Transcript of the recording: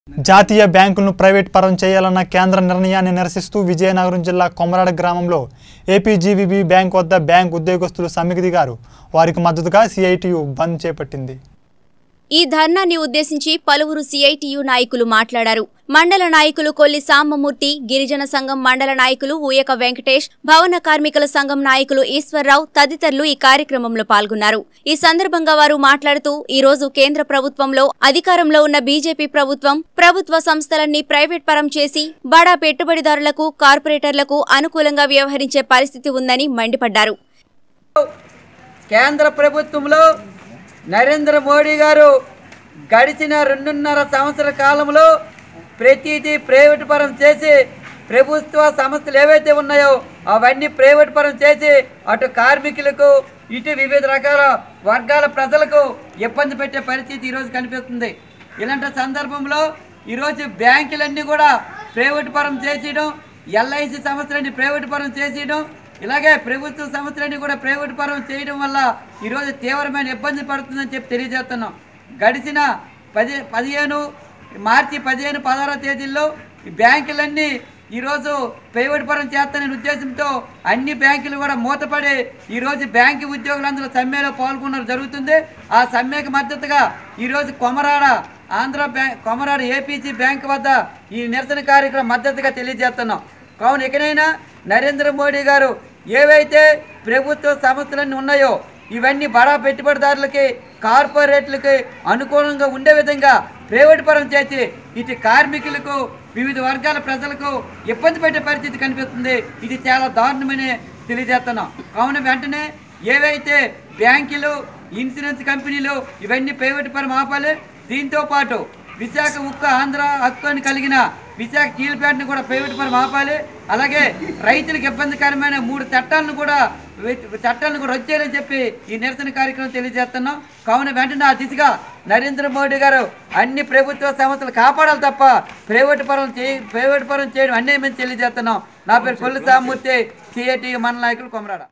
జాతీయ బ్యాంకులను ప్రైవేట్ పరం చేయాలన్న కేంద్ర నిర్ణయాన్ని నిరసిస్తూ విజయనగరం జిల్లా కొమరాడ గ్రామంలో ఏపీజీవీబీ బ్యాంక్ వద్ద బ్యాంక్ ఉద్యోగస్తులు సమ్మెకు దిగారు వారికి మద్దతుగా సిఐటియు బంద్ చేపట్టింది ఈ ధర్నాన్ని ఉద్దేశించి పలువురు సిఐటియు నాయకులు మాట్లాడారు మండల నాయకులు కొల్లి సాంబమూర్తి గిరిజన సంఘం మండల నాయకులు ఊయక వెంకటేష్ భవన కార్మికుల సంఘం నాయకులు ఈశ్వర్రావు తదితరులు ఈ కార్యక్రమంలో పాల్గొన్నారు ఈ సందర్భంగా వారు మాట్లాడుతూ ఈ రోజు కేంద్ర ప్రభుత్వంలో అధికారంలో ఉన్న బీజేపీ ప్రభుత్వం ప్రభుత్వ సంస్థలన్నీ ప్రైవేట్ పరం చేసి బడా పెట్టుబడిదారులకు కార్పొరేటర్లకు అనుకూలంగా వ్యవహరించే పరిస్థితి ఉందని మండిపడ్డారు కేంద్ర ప్రభుత్వంలో నరేంద్ర మోడీ గారు గడిచిన రెండున్నర సంవత్సర కాలంలో ప్రతిదీ ప్రైవేట్ పరం చేసి ప్రభుత్వ సంస్థలు ఏవైతే ఉన్నాయో అవన్నీ ప్రైవేట్ పరం చేసి అటు కార్మికులకు ఇటు వివిధ రకాల వర్గాల ప్రజలకు ఇబ్బంది పెట్టే పరిస్థితి ఈరోజు కనిపిస్తుంది ఇలాంటి సందర్భంలో ఈరోజు బ్యాంకులన్నీ కూడా ప్రైవేట్ పరం చేసేయడం ఎల్ఐసి సంస్థలన్నీ ప్రైవేట్ పరం చేసేయడం ఇలాగే ప్రభుత్వ సంస్థలన్నీ కూడా ప్రైవేట్ పరం చేయడం వల్ల ఈరోజు తీవ్రమైన ఇబ్బంది పడుతుందని చెప్పి తెలియజేస్తున్నాం గడిచిన పది పదిహేను మార్చి పదిహేను పదహారో తేదీల్లో ఈ బ్యాంకులన్నీ ఈరోజు ప్రైవేట్ పరం చేస్తాననే ఉద్దేశంతో అన్ని బ్యాంకులు కూడా మూతపడి ఈరోజు బ్యాంకు ఉద్యోగులందరూ సమ్మెలో పాల్గొనడం జరుగుతుంది ఆ సమ్మెకు మద్దతుగా ఈరోజు Komarada Andhra bank Komarada APC bank వద్ద ఈ నిరసన కార్యక్రమం మద్దతుగా తెలియజేస్తున్నాం కావున ఇకనైనా నరేంద్ర మోడీ గారు ఏవైతే ప్రభుత్వ సంస్థలన్నీ ఉన్నాయో ఇవన్నీ బడా పెట్టుబడిదారులకి కార్పొరేట్లకి అనుకూలంగా ఉండే విధంగా ప్రైవేట్ పరం చేసి ఇటు కార్మికులకు వివిధ వర్గాల ప్రజలకు ఇబ్బంది పెట్టే పరిస్థితి కనిపిస్తుంది ఇది చాలా దారుణమని తెలియజేస్తున్నాం కావున వెంటనే ఏవైతే బ్యాంకులు ఇన్సూరెన్స్ కంపెనీలు ఇవన్నీ ప్రైవేట్ పరం ఆపాలి దీంతో పాటు విశాఖ ఉక్కు ఆంధ్ర హక్కు అని కలిగిన విశాఖ స్టీల్ కూడా ప్రైవేట్ పరం ఆపాలి అలాగే రైతులకు ఇబ్బందికరమైన మూడు చట్టాలను కూడా వె- చట్టాలను కూడా వచ్చేయాలని చెప్పి ఈ నిరసన కార్యక్రమం తెలియజేస్తున్నాం కావున వెంటనే ఆ దిశగా నరేంద్ర మోడీ గారు అన్ని ప్రభుత్వ సంస్థలు కాపాడాలి తప్ప ప్రైవేట్ పరం చేయ ప్రైవేట్ పరం చేయడం అన్యాయమని తెలియజేస్తున్నాం నా పేరు కొల్లు సామూర్తి సిఐటి మండల నాయకులు కొమరాడ